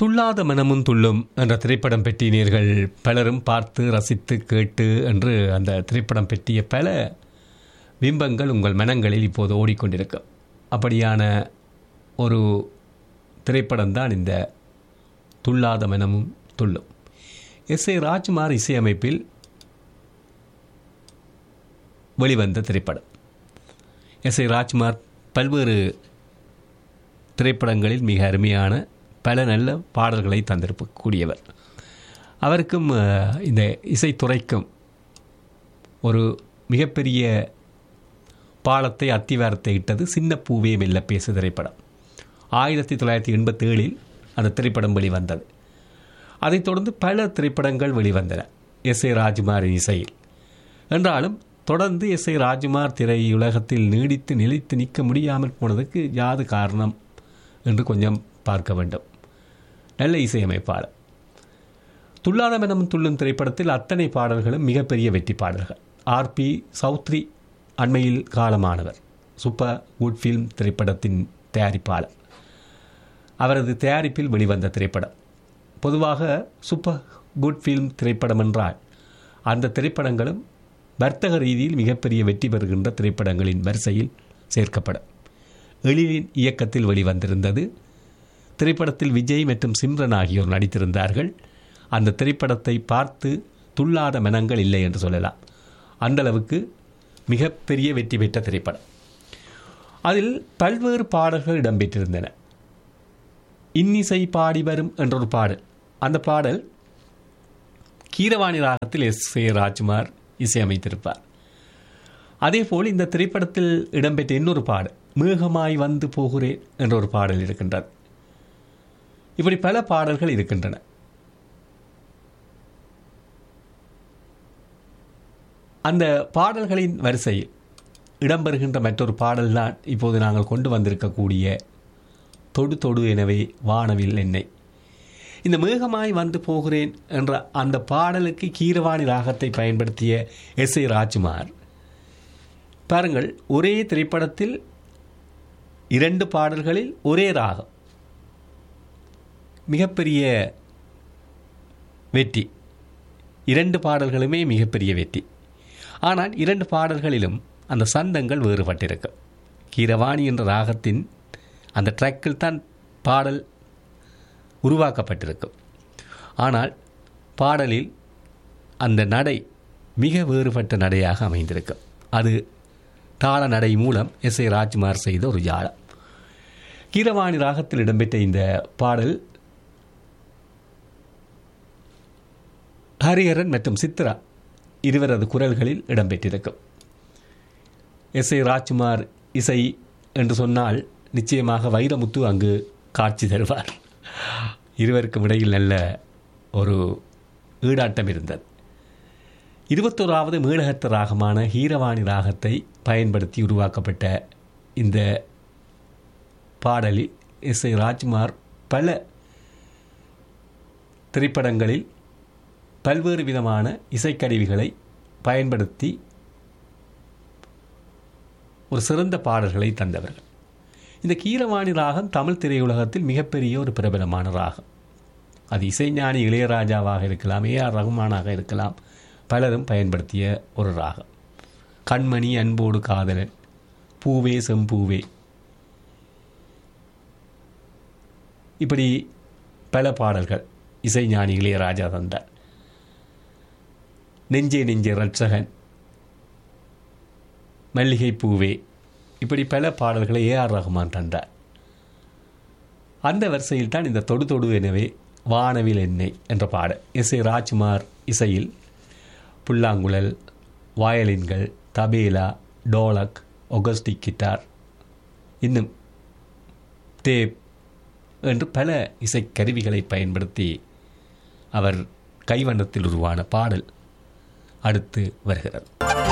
துள்ளாத மனமும் துள்ளும் என்ற திரைப்படம் பெற்றினீர்கள் பலரும் பார்த்து ரசித்து கேட்டு என்று அந்த திரைப்படம் பற்றிய பல பிம்பங்கள் உங்கள் மனங்களில் இப்போது ஓடிக்கொண்டிருக்கும் அப்படியான ஒரு திரைப்படம் தான் இந்த துள்ளாத மனமும் துள்ளும் எஸ் ஏ ராஜ்குமார் இசையமைப்பில் வெளிவந்த திரைப்படம் எஸ் ஏ ராஜ்குமார் பல்வேறு திரைப்படங்களில் மிக அருமையான பல நல்ல பாடல்களை தந்திருக்கக்கூடியவர் அவருக்கும் அஹ், இந்த இசைத்துறைக்கும் ஒரு மிகப்பெரிய பாலத்தை அத்திவாரத்தை இட்டது சின்ன பூவே மெல்ல பேசு திரைப்படம் ஆயிரத்தி தொள்ளாயிரத்தி எண்பத்தி ஏழில் அந்த திரைப்படம் வெளிவந்தது அதைத் தொடர்ந்து பல திரைப்படங்கள் வெளிவந்தன எஸ் ஏ ராஜ்குமாரின் இசையில் என்றாலும் தொடர்ந்து எஸ் ஏ ராஜ்குமார் திரையுலகத்தில் நீடித்து நிலைத்து நிற்க முடியாமல் போனதுக்கு யாது காரணம் என்று கொஞ்சம் பார்க்க வேண்டும் நல்ல இசையமைப்பாளர் துள்ளாத மனம் துள்ளும் திரைப்படத்தில் அத்தனை பாடல்களும் மிகப்பெரிய வெற்றி பாடல்கள் ஆர்பி சௌத்ரி அண்மையில் காலமானவர் சூப்பர் குட் ஃபில்ம் திரைப்படத்தின் தயாரிப்பாளர் அவரது தயாரிப்பில் வெளிவந்த திரைப்படம் பொதுவாக சூப்பர் குட் ஃபில்ம் திரைப்படம் என்றால் அந்த திரைப்படங்களும் வர்த்தக ரீதியில் மிகப்பெரிய வெற்றி பெறுகின்ற திரைப்படங்களின் வரிசையில் சேர்க்கப்படும் எழிலின் இயக்கத்தில் வெளிவந்திருந்தது திரைப்படத்தில் விஜய் மற்றும் சிம்ரன் ஆகியோர் நடித்திருந்தார்கள் அந்த திரைப்படத்தை பார்த்து துள்ளாத மனங்கள் இல்லை என்று சொல்லலாம் அந்த அளவுக்கு மிகப்பெரிய வெற்றி பெற்ற திரைப்படம் அதில் பல்வேறு பாடல்கள் இடம்பெற்றிருந்தன இன்னிசை பாடி வரும் என்ற ஒரு பாடல் அந்த பாடல் கீரவாணி ராகத்தில் எஸ் ஏ ராஜ்குமார் இசையமைத்திருப்பார் அதேபோல் இந்த திரைப்படத்தில் இடம்பெற்ற இன்னொரு பாடல் மேகமாய் வந்து போகிறேன் என்ற ஒரு பாடல் இருக்கின்றது இப்படி பல பாடல்கள் இருக்கின்றன அந்த பாடல்களின் வரிசையில் இடம்பெறுகின்ற மற்றொரு பாடல்தான் இப்போது நாங்கள் கொண்டு வந்திருக்கக்கூடிய தொடு தொடு எனவே வானவில் என்னை இந்த மேகமாய் வந்து போகிறேன் என்ற அந்த பாடலுக்கு கீரவாணி ராகத்தை பயன்படுத்திய எஸ் ஏ ராஜ்குமார் பாருங்கள் ஒரே திரைப்படத்தில் இரண்டு பாடல்களில் ஒரே ராகம் மிகப்பெரிய வெற்றி இரண்டு பாடல்களுமே மிகப்பெரிய வெற்றி ஆனால் இரண்டு பாடல்களிலும் அந்த சந்தங்கள் வேறுபட்டிருக்கும் கீரவாணி என்ற ராகத்தின் அந்த ட்ராக்கில் தான் பாடல் உருவாக்கப்பட்டிருக்கும் ஆனால் பாடலில் அந்த நடை மிக வேறுபட்ட நடையாக அமைந்திருக்கும் அது தாள நடை மூலம் எஸ் ஏ ராஜ்குமார் செய்த ஒரு ஜாலம் கீரவாணி ராகத்தில் இடம்பெற்ற இந்த பாடல் ஹரிஹரன் மற்றும் சித்ரா இருவரது குரல்களில் இடம்பெற்றிருக்கும் எஸ் ஏ ராஜ்குமார் இசை என்று சொன்னால் நிச்சயமாக வைரமுத்து அங்கு காட்சி தருவார் இருவருக்கும் இடையில் நல்ல ஒரு ஈடாட்டம் இருந்தது இருபத்தோராவது மீளகத்த ராகமான ஹீரவாணி ராகத்தை பயன்படுத்தி உருவாக்கப்பட்ட இந்த பாடலில் எஸ் ஏ ராஜ்குமார் பல திரைப்படங்களில் பல்வேறு விதமான இசைக்கருவிகளை பயன்படுத்தி ஒரு சிறந்த பாடல்களை தந்தவர்கள் இந்த கீரவாணி ராகம் தமிழ் திரையுலகத்தில் மிகப்பெரிய ஒரு பிரபலமான ராகம் அது இசைஞானி இளையராஜாவாக இருக்கலாம் ஏ ஆர் ரகுமானாக இருக்கலாம் பலரும் பயன்படுத்திய ஒரு ராகம் கண்மணி அன்போடு காதலன் பூவே செம்பூவே இப்படி பல பாடல்கள் இசைஞானி இளையராஜா தந்தார் நெஞ்சே நெஞ்சே ரட்சகன் மல்லிகை பூவே இப்படி பல பாடல்களை ஏ ஆர் ரஹ்மான் தந்தார் அந்த வரிசையில் தான் இந்த தொடு தொடு எனவே வானவில் எண்ணெய் என்ற பாடல் எஸ் ஏ ராஜ்குமார் இசையில் புல்லாங்குழல் வயலின்கள் தபேலா டோலக் ஒகஸ்டிக் கிட்டார் இன்னும் டேப் என்று பல இசைக்கருவிகளை பயன்படுத்தி அவர் கைவண்ணத்தில் உருவான பாடல் அடுத்து வருகிறது